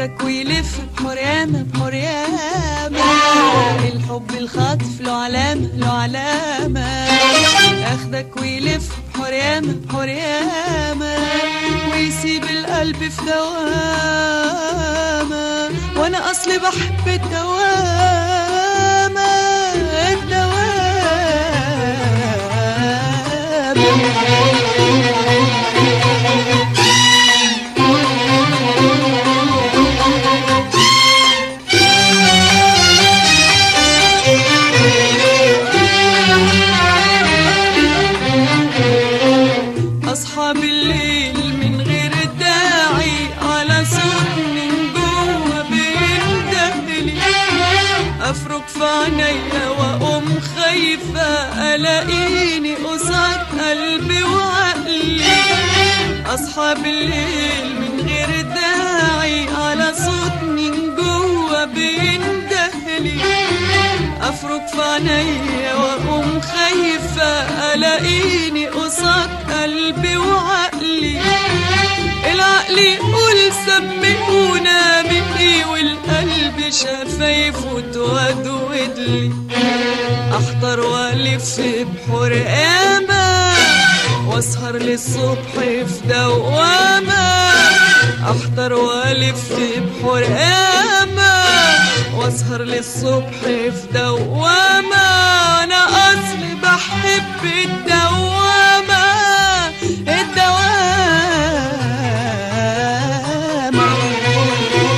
اخدك ويلف بحور ياما بحور ياما الحب الخاطف له علامة له علامة اخدك ويلف بحور ياما بحور ياما ويسيب القلب في دوامة وانا اصلي بحب الدوامة الدوامة أصحى بالليل من غير داعي على صوت من جوه بيندهلي أفرك في عينيا وأقوم خايفة ألاقيني قصاد قلبي وعقلي أصحى بالليل من غير داعي على صوت من جوه بيندهلي افرك في عينيا واقوم خايفه الاقيني قصاد قلبي وعقلي العقل يقول سمي ونامي والقلب شفايفه تودود لي احضر والف بحور ياما واسهر للصبح في دوامه احضر والف بحور ياما واسهر للصبح في دوامة أنا أصلي بحب الدوامة الدوامة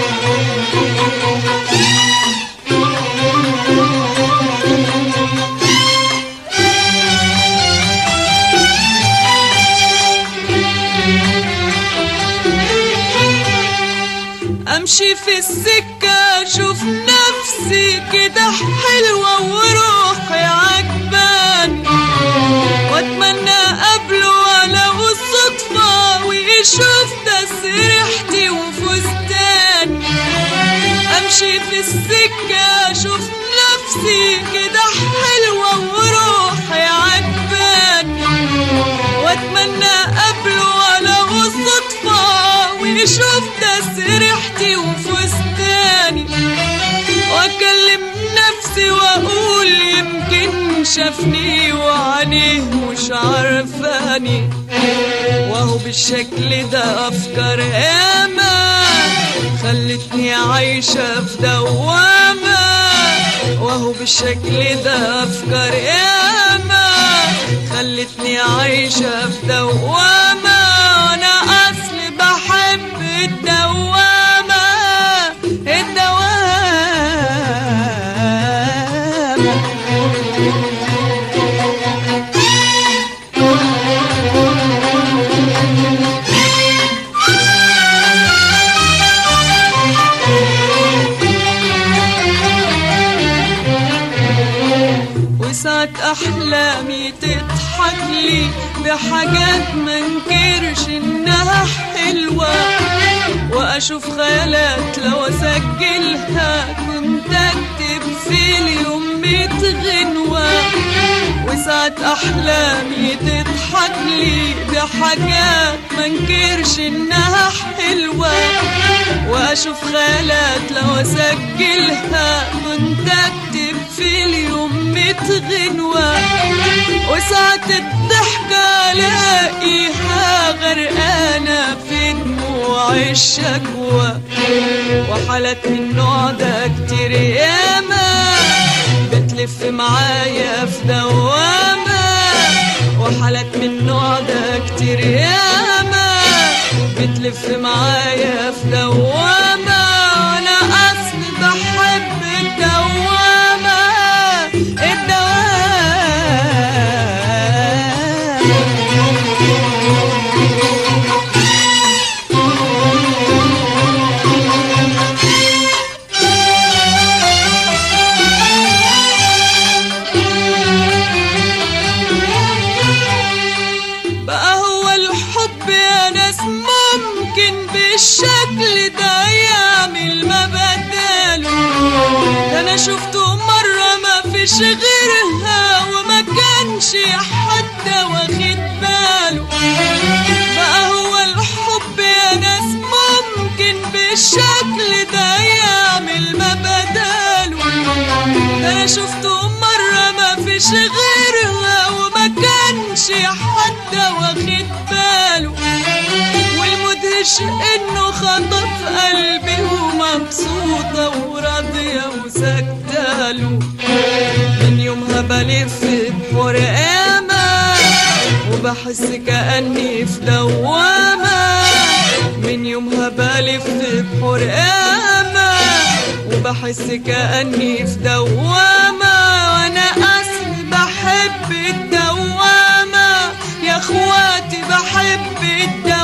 امشي في السكة اشوف نفسي كده حلوة وروحي عجباني واتمنى قبله ولو الصدفة ويشوف تسريحتي وفستاني امشي في السكة اشوف نفسي كده حلوة وروحي عجباني واتمنى قبله ولو الصدفة ويشوف تسريحتي وفستاني واكلم نفسي واقول يمكن شافني وعينيه مش عارفاني وهو بالشكل ده افكار ياما خلتني عايشة في دوامة وهو بالشكل ده افكار ياما خلتني عايشة في دوامة انا اصلي بحب الدوامة الدوامة وساعة أحلامي تضحك لي بحاجات منكرش إنها حلوة وأشوف خيالات لو أسجلها كنت أكتب في اليوم ميت غنوة وساعة أحلامي تضحك لي بحاجات منكرش إنها حلوة وأشوف خيالات لو أسجلها كنت أكتب في اليوم ميت غنوة وساعة الضحكة ألاقيها غرقانة في دموع الشكوى وحالات من النوع ده كتير ياما بتلف معايا في دوامة وحالات من النوع ده كتير ياما بتلف معايا في دوامة أنا أصلي بحب الدوامة بقى هو الحب يا ناس ممكن بالشكل ده يعمل ما بداله ده انا شفته مرة ما فيش غيرها وما كانش حتى واخد باله بقى هو الحب يا ناس ممكن بالشكل انا شفته مرة ما فيش غيرها وما كانش حتى واخد باله والمدهش انه خطف قلبي ومبسوطة وراضية وسكتاله من يومها بلف بحور امل وبحس كأني في دوامة من يومها بلف بحور امل وبحس كأني في دوامة وانا اصلي بحب الدوامة يا اخواتي بحب الدوامة